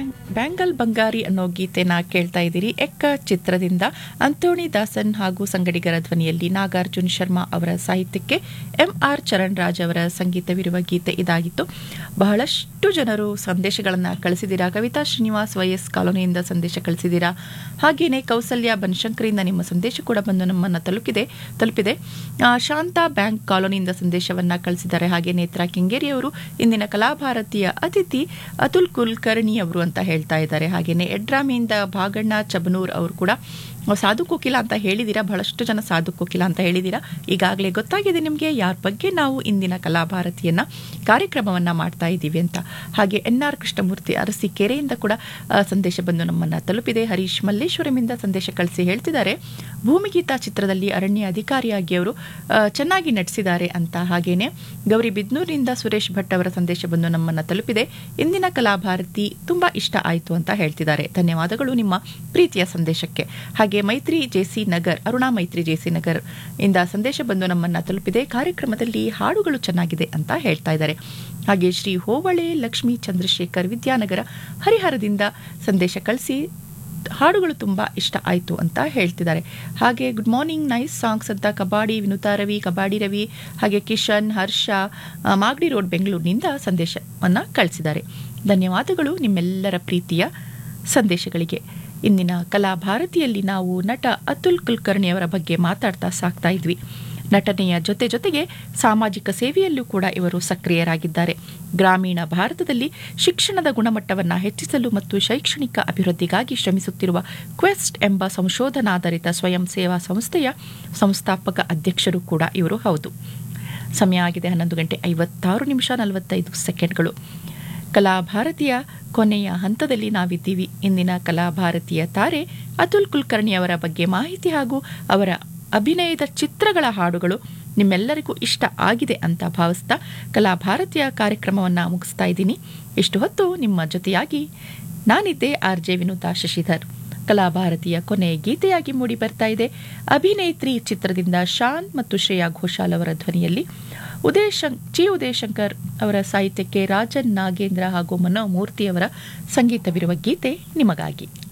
bang bangle ಬಂಗಾರಿ ಅನ್ನೋ ಗೀತೆನ ಕೇಳ್ತಾ ಇದ್ದೀರಿ ಎಕ್ಕ ಚಿತ್ರದಿಂದ ಅಂತೋಣಿ ದಾಸನ್ ಹಾಗೂ ಸಂಗಡಿಗರ ಧ್ವನಿಯಲ್ಲಿ ನಾಗಾರ್ಜುನ್ ಶರ್ಮಾ ಅವರ ಸಾಹಿತ್ಯಕ್ಕೆ ಎಂ ಆರ್ ಚರಣ್ ರಾಜ್ ಅವರ ಸಂಗೀತವಿರುವ ಗೀತೆ ಇದಾಗಿತ್ತು ಬಹಳಷ್ಟು ಜನರು ಸಂದೇಶಗಳನ್ನು ಕಳಿಸಿದ್ದೀರಾ ಕವಿತಾ ಶ್ರೀನಿವಾಸ್ ವೈಎಸ್ ಕಾಲೋನಿಯಿಂದ ಸಂದೇಶ ಕಳಿಸಿದ್ದೀರಾ ಹಾಗೆಯೇ ಕೌಸಲ್ಯ ಬನಶಂಕರಿಂದ ನಿಮ್ಮ ಸಂದೇಶ ಕೂಡ ಬಂದು ನಮ್ಮನ್ನು ತಲುಪಿದೆ ತಲುಪಿದೆ ಆ, ಶಾಂತಾ ಬ್ಯಾಂಕ್ ಕಾಲೋನಿಯಿಂದ ಸಂದೇಶವನ್ನ ಕಳಿಸಿದ್ದಾರೆ ಹಾಗೆ ನೇತ್ರ ಕೆಂಗೇರಿ ಅವರು ಇಂದಿನ ಕಲಾಭಾರತಿಯ ಅತಿಥಿ ಅತುಲ್ ಕುಲಕರ್ಣಿ ಅವರು ಅಂತ ಹೇಳ್ತಾ ಇದ್ದಾರೆ ಹಾಗೇನೆ ಎಡ್ರಾಮಿಯಿಂದ ಭಾಗಣ್ಣ ಚಬನೂರ್ ಅವರು ಕೂಡ ಸಾಧು ಕೋಕಿಲ ಅಂತ ಹೇಳಿದ್ದೀರಾ ಬಹಳಷ್ಟು ಜನ ಸಾಧು ಕೋಕಿಲ ಅಂತ ಹೇಳಿದ್ದೀರಾ ಈಗಾಗಲೇ ಗೊತ್ತಾಗಿದೆ ನಿಮಗೆ ಯಾರ ಬಗ್ಗೆ ನಾವು ಇಂದಿನ ಕಲಾಭಾರತಿಯನ್ನ ಕಾರ್ಯಕ್ರಮವನ್ನ ಮಾಡ್ತಾ ಇದ್ದೀವಿ ಅಂತ ಹಾಗೆ ಎನ್ ಆರ್ ಕೃಷ್ಣಮೂರ್ತಿ ಅರಸೀಕೆರೆಯಿಂದ ಕೂಡ ಆ, ಸಂದೇಶ ಬಂದು ನಮ್ಮನ್ನ ತಲುಪಿದೆ ಹರೀಶ್ ಮಲ್ಲೇಶ್ವರಮಿಂದ ಸಂದೇಶ ಕಳಿಸಿ ಹೇಳ್ತಿದ್ದಾರೆ ಭೂಮಿಗೀತ ಚಿತ್ರದಲ್ಲಿ ಅರಣ್ಯ ಅಧಿಕಾರಿಯಾಗಿ ಅವರು ಆ, ಚೆನ್ನಾಗಿ ನಟಿಸಿದ್ದಾರೆ ಅಂತ ಹಾಗೇನೆ ಗೌರಿ ಬಿದ್ನೂರಿನಿಂದ ಸುರೇಶ್ ಭಟ್ ಅವರ ಸಂದೇಶ ಬಂದು ನಮ್ಮನ್ನ ತಲುಪಿದೆ ಇಂದಿನ ಕಲಾಭಾರತಿ ತುಂಬಾ ಇಷ್ಟ ಆಯಿತು ಅಂತ ಹೇಳ್ತಿದ್ದಾರೆ ಧನ್ಯವಾದಗಳು ನಿಮ್ಮ ಪ್ರೀತಿಯ ಸಂದೇಶಕ್ಕೆ ಹಾಗೆ ಮೈತ್ರಿ ಜೆಸಿ ನಗರ್ ಅರುಣಾ ಮೈತ್ರಿ ಜೆಸಿ ನಗರ್ ಇಂದ ಸಂದೇಶ ಬಂದು ನಮ್ಮನ್ನ ತಲುಪಿದೆ ಕಾರ್ಯಕ್ರಮದಲ್ಲಿ ಹಾಡುಗಳು ಚೆನ್ನಾಗಿದೆ ಅಂತ ಹೇಳ್ತಾ ಇದ್ದಾರೆ ಹಾಗೆ ಶ್ರೀ ಹೋವಳೆ ಲಕ್ಷ್ಮೀ ಚಂದ್ರಶೇಖರ್ ವಿದ್ಯಾನಗರ ಹರಿಹರದಿಂದ ಸಂದೇಶ ಕಳಿಸಿ ಹಾಡುಗಳು ತುಂಬ ಇಷ್ಟ ಆಯಿತು ಅಂತ ಹೇಳ್ತಿದ್ದಾರೆ ಹಾಗೆ ಗುಡ್ ಮಾರ್ನಿಂಗ್ ನೈಸ್ ಸಾಂಗ್ಸ್ ಅಂತ ಕಬಾಡಿ ವಿನುತಾ ರವಿ ಕಬಾಡಿ ರವಿ ಹಾಗೆ ಕಿಶನ್ ಹರ್ಷ ಆ, ಮಾಗಡಿ ರೋಡ್ ಬೆಂಗಳೂರಿನಿಂದ ಸಂದೇಶವನ್ನು ಕಳಿಸಿದ್ದಾರೆ ಧನ್ಯವಾದಗಳು ನಿಮ್ಮೆಲ್ಲರ ಪ್ರೀತಿಯ ಸಂದೇಶಗಳಿಗೆ ಇಂದಿನ ಕಲಾಭಾರತಿಯಲ್ಲಿ ನಾವು ನಟ ಅತುಲ್ ಕುಲಕರ್ಣಿ ಅವರ ಬಗ್ಗೆ ಮಾತಾಡ್ತಾ ಸಾಕ್ತಾ ಇದ್ವಿ ನಟನೆಯ ಜೊತೆ ಜೊತೆಗೆ ಸಾಮಾಜಿಕ ಸೇವೆಯಲ್ಲೂ ಕೂಡ ಇವರು ಸಕ್ರಿಯರಾಗಿದ್ದಾರೆ ಗ್ರಾಮೀಣ ಭಾರತದಲ್ಲಿ ಶಿಕ್ಷಣದ ಗುಣಮಟ್ಟವನ್ನು ಹೆಚ್ಚಿಸಲು ಮತ್ತು ಶೈಕ್ಷಣಿಕ ಅಭಿವೃದ್ಧಿಗಾಗಿ ಶ್ರಮಿಸುತ್ತಿರುವ ಕ್ವೆಸ್ಟ್ ಎಂಬ ಸಂಶೋಧನಾಧಾರಿತ ಸ್ವಯಂ ಸೇವಾ ಸಂಸ್ಥೆಯ ಸಂಸ್ಥಾಪಕ ಅಧ್ಯಕ್ಷರು ಕೂಡ ಇವರು ಹೌದು ಸಮಯ ಆಗಿದೆ ಹನ್ನೊಂದು ಗಂಟೆ ಐವತ್ತಾರು ನಿಮಿಷ ನಲವತ್ತೈದು ಸೆಕೆಂಡ್ಗಳು ಕಲಾಭಾರತಿಯ ಕೊನೆಯ ಹಂತದಲ್ಲಿ ನಾವಿದ್ದೀವಿ ಇಂದಿನ ಕಲಾಭಾರತಿಯ ತಾರೆ ಅತುಲ್ ಕುಲಕರ್ಣಿ ಅವರ ಬಗ್ಗೆ ಮಾಹಿತಿ ಹಾಗೂ ಅವರ ಅಭಿನಯದ ಚಿತ್ರಗಳ ಹಾಡುಗಳು ನಿಮ್ಮೆಲ್ಲರಿಗೂ ಇಷ್ಟ ಆಗಿದೆ ಅಂತ ಭಾವಿಸ್ತಾ ಕಲಾಭಾರತಿಯ ಕಾರ್ಯಕ್ರಮವನ್ನು ಮುಗಿಸ್ತಾ ಇದ್ದೀನಿ ಇಷ್ಟು ಹೊತ್ತು ನಿಮ್ಮ ಜೊತೆಯಾಗಿ ನಾನಿದ್ದೆ ಆರ್ ಜೆ ವಿನುತಾ ಶಶಿಧರ್ ಕಲಾಭಾರತಿಯ ಕೊನೆಯ ಗೀತೆಯಾಗಿ ಮೂಡಿ ಬರ್ತಾ ಇದೆ ಅಭಿನೇತ್ರಿ ಚಿತ್ರದಿಂದ ಶಾನ್ ಮತ್ತು ಶ್ರೇಯಾ ಘೋಷಾಲ್ ಅವರ ಧ್ವನಿಯಲ್ಲಿ ಉದಯ ಶಂ ಚಿ ಉದಯಶಂಕರ್ ಅವರ ಸಾಹಿತ್ಯಕ್ಕೆ ರಾಜನ್ ನಾಗೇಂದ್ರ ಹಾಗೂ ಮನೋಮೂರ್ತಿ ಅವರ ಸಂಗೀತವಿರುವ ಗೀತೆ ನಿಮಗಾಗಿ